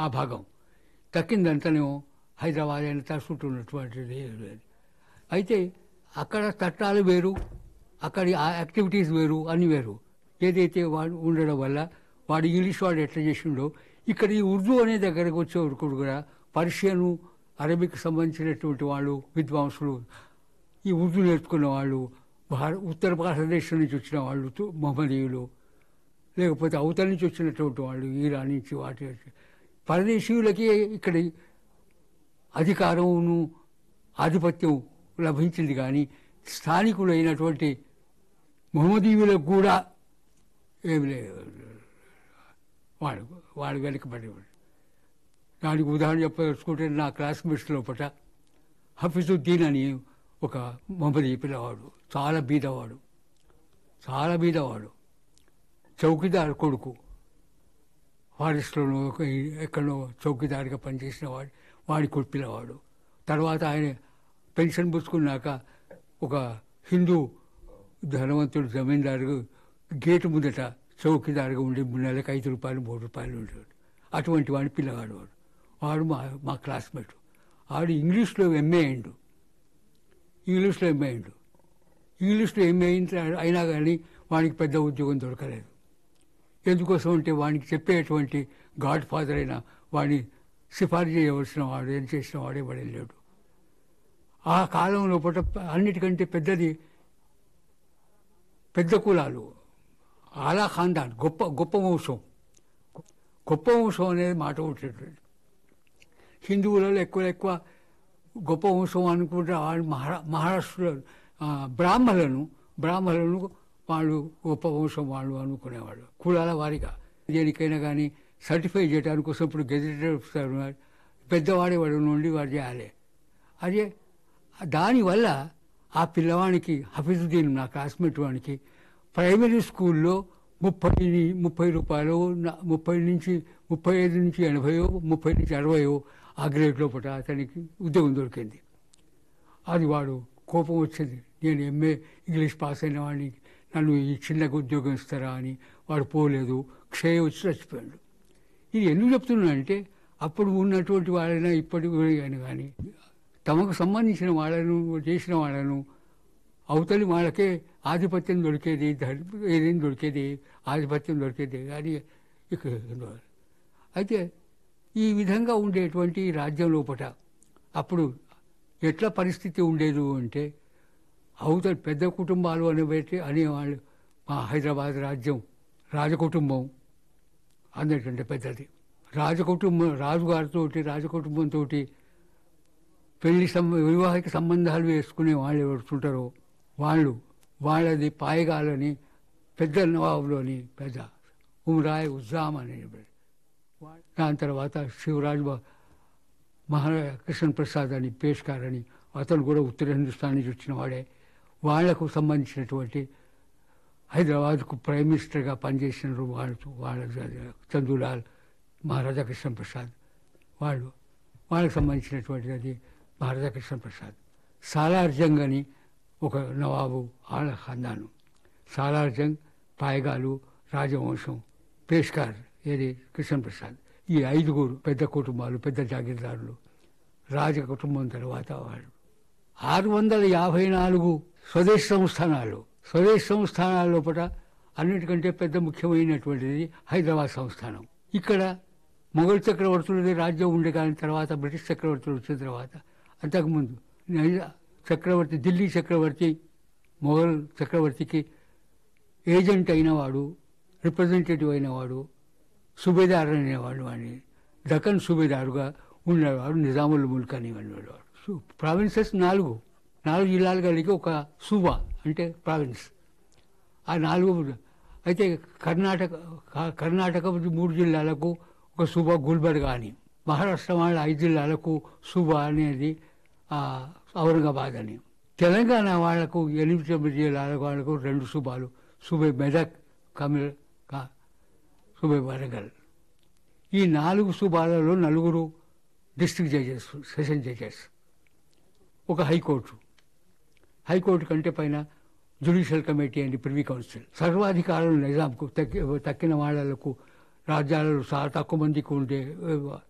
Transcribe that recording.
ఆ భాగం తక్కిందంతనేమో హైదరాబాద్ అయిన తడుచుకుంటున్నటువంటిది అయితే అక్కడ చట్టాలు వేరు అక్కడి ఆ యాక్టివిటీస్ వేరు అన్ని వేరు ఏదైతే వాడు ఉండడం వల్ల వాడు ఇంగ్లీష్ వాడు ఎట్లా చేసిండో ఇక్కడ ఈ ఉర్దూ అనే దగ్గరకు వచ్చే వరకు కూడా పర్షియను అరబిక్ సంబంధించినటువంటి వాళ్ళు విద్వాంసులు ఈ ఉర్దూ నేర్చుకున్న వాళ్ళు భార ఉత్తర భారతదేశం నుంచి వచ్చిన వాళ్ళు తు- మహమ్మదీయులు లేకపోతే అవతల నుంచి వచ్చినటువంటి వాళ్ళు ఈరాన్ నుంచి వాటి పరదేశీయులకి ఇక్కడ అధికారమును ఆధిపత్యం లభించింది కానీ స్థానికులైనటువంటి మహమ్మదీయులకు కూడా ఏమి లేదు వాడు వాడు వెనకబడేవాడు దానికి ఉదాహరణ చెప్పదలుచుకుంటే నా క్లాస్మేట్స్ లోపల హఫీజుద్దీన్ అని ఒక మహమ్మదీ పిల్లవాడు చాలా బీదవాడు చాలా బీదవాడు చౌకీదార్ కొడుకు ఫారెస్ట్లోనో ఒక ఎక్కడో చౌకీదారిగా పనిచేసిన వాడు వాడి కొడుకు పిల్లవాడు తర్వాత ఆయన పెన్షన్ పుచ్చుకున్నాక ఒక హిందూ ధనవంతుడు జమీందారు గేటు ముందట చౌకీదారుగా ఉండి మూడు నెలలకు ఐదు రూపాయలు మూడు రూపాయలు ఉండేవాడు అటువంటి వాడి పిల్లవాడు వాడు వాడు మా మా క్లాస్మేట్ వాడు ఇంగ్లీష్లో ఎంఏ అయిండు ఇంగ్లీష్లో ఎంఏ అయిండు ఇంగ్లీష్లో ఎంఏ అయిన తర్వా- అయినా కానీ వానికి పెద్ద ఉద్యోగం దొరకలేదు ఎందుకోసం అంటే వానికి చెప్పేటువంటి గాడ్ ఫాదర్ అయిన వాడిని సిఫారసు చేయవలసిన వాడు ఏం చేసిన వాడే వాడు లేడు ఆ కాలం లోపల అన్నిటికంటే పెద్దది పెద్ద కులాలు ఆలా ఖాందాన్ గొప్ప గొప్ప వంశం గొప్ప వంశం అనేది మాట ఉంటుంది హిందువులలో ఎక్కువ ఎక్కువ గొప్ప వంశం అనుకుంటే వాళ్ళు మహారా మహారాష్ట్రలో ఆ, బ్రాహ్మణులను బ్రాహ్మణులను వాళ్ళు గొప్ప వంశం వాళ్ళు అనుకునేవాళ్ళు కులాల వారిగా దేనికైనా కానీ సర్టిఫై చేయడానికి కోసం ఇప్పుడు గెజిటెడ్ ఆఫీసర్ ఉన్నారు. పెద్దవాడి వాడి నుండి వాడు చేయాలి అదే దానివల్ల ఆ పిల్లవానికి హఫీజుద్దీన్ నా క్లాస్మేట్ వానికి ప్రైమరీ స్కూల్లో ముప్పై ముప్పై రూపాయలు నా- ముప్పై నుంచి ముప్పై ఐదు నుంచి ఎనభైయో ముప్పై నుంచి అరవయో ఆ గ్రేడ్ లోపల అతనికి ఉద్యోగం దొరికింది అది వాడు కోపం వచ్చింది నేను ఎంఏ ఇంగ్లీష్ పాస్ అయిన వాడిని నన్ను ఈ చిన్న ఉద్యోగం ఇస్తారా అని వాడు పోలేదు క్షయ వచ్చి చచ్చిపోయాడు ఇది ఎందుకు చెప్తున్నానంటే అప్పుడు ఉన్నటువంటి వాళ్ళైనా ఇప్పటికి అయినా కానీ తమకు సంబంధించిన వాళ్ళను చేసిన వాళ్ళను అవతలి వాళ్ళకే ఆధిపత్యం దొరికేది ధర్మ ఏదేం దొరికేది ఆధిపత్యం దొరికేది కానీ ఇక అయితే ఈ విధంగా ఉండేటువంటి ఈ రాజ్యం లోపట అప్పుడు ఎట్లా పరిస్థితి ఉండేది అంటే అవతల పెద్ద కుటుంబాలు అనేబట్టి అనేవాళ్ళు మా హైదరాబాద్ రాజ్యం రాజకుటుంబం అందరికంటే పెద్దది రాజకుటుంబం రాజుగారితో రాజకుటుంబంతో పెళ్లి సంబ వివాహిక సంబంధాలు వేసుకునే వాళ్ళు ఎవరుంటారో వాళ్ళు వాళ్ళది పాయగాలని పెద్ద నవాబులోని పెద్ద ఉమ్రాయ్ ఉజ్జామ్ అని దాని తర్వాత శివరాజ్ బా- మహారాజా కృష్ణ ప్రసాద్ అని పేష్కార్ అని అతను కూడా ఉత్తర హిందుస్థాన్ నుంచి వచ్చిన వాడే వాళ్లకు సంబంధించినటువంటి హైదరాబాద్కు ప్రైమ్ మినిస్టర్గా పనిచేసిన వాళ్ళు వాళ్ళ చందులాల్ మహారాజా కృష్ణ ప్రసాద్ వాళ్ళు వాళ్ళకి సంబంధించినటువంటిది అది మహారాజా కృష్ణ ప్రసాద్ సాలార్ జంగ్ అని ఒక నవాబు ఆళ్ళ ఖాందాను సాలార్ జంగ్ పాయగాలు రాజవంశం పేష్కార్ ఏది కృష్ణ ప్రసాద్ ఈ ఐదుగురు పెద్ద కుటుంబాలు పెద్ద జాగీర్దారులు రాజ కుటుంబం తర్వాత వాళ్ళు ఆరు వందల యాభై నాలుగు స్వదేశ సంస్థానాలు స్వదేశ సంస్థానాల లోపల అన్నిటికంటే పెద్ద ముఖ్యమైనటువంటిది హైదరాబాద్ సంస్థానం ఇక్కడ మొఘల్ చక్రవర్తులది రాజ్యం ఉండే కానీ తర్వాత బ్రిటిష్ చక్రవర్తులు వచ్చిన తర్వాత అంతకుముందు నైజా చక్రవర్తి ఢిల్లీ చక్రవర్తి మొఘల్ చక్రవర్తికి ఏజెంట్ అయినవాడు రిప్రజెంటేటివ్ అయినవాడు సుబేదార్ అనేవాడు వాడిని దక్కన్ సుబేదారుగా ఉండేవాడు నిజాముల్ ముల్క్ అనేవాడు ప్రావిన్సెస్ నాలుగు నాలుగు జిల్లాలు కలిగి ఒక సూబా అంటే ప్రావిన్స్ ఆ నాలుగు అయితే కర్ణాటక క- కర్ణాటక మూడు జిల్లాలకు ఒక సూబా గుల్బర్గా అని మహారాష్ట్ర వాళ్ళ ఐదు జిల్లాలకు సూబా అనేది ఆ, ఔరంగాబాద్ అని తెలంగాణ వాళ్లకు ఎనిమిది తొమ్మిది జిల్లాల వాళ్ళకు రెండు సూబాలు సూబే మెదక్ కమిల్ కా- సూబే వరంగల్ ఈ నాలుగు సూబాలలో నలుగురు డిస్ట్రిక్ట్ జడ్జెస్ సెషన్ జడ్జెస్ ఒక హైకోర్టు హైకోర్టు కంటే పైన judicial committee and privy council సర్వాధికారులు నిజాంకు తక్కి తక్కిన వాళ్ళకు రాజ్యాలలో చాలా తక్కువ మందికి ఉండే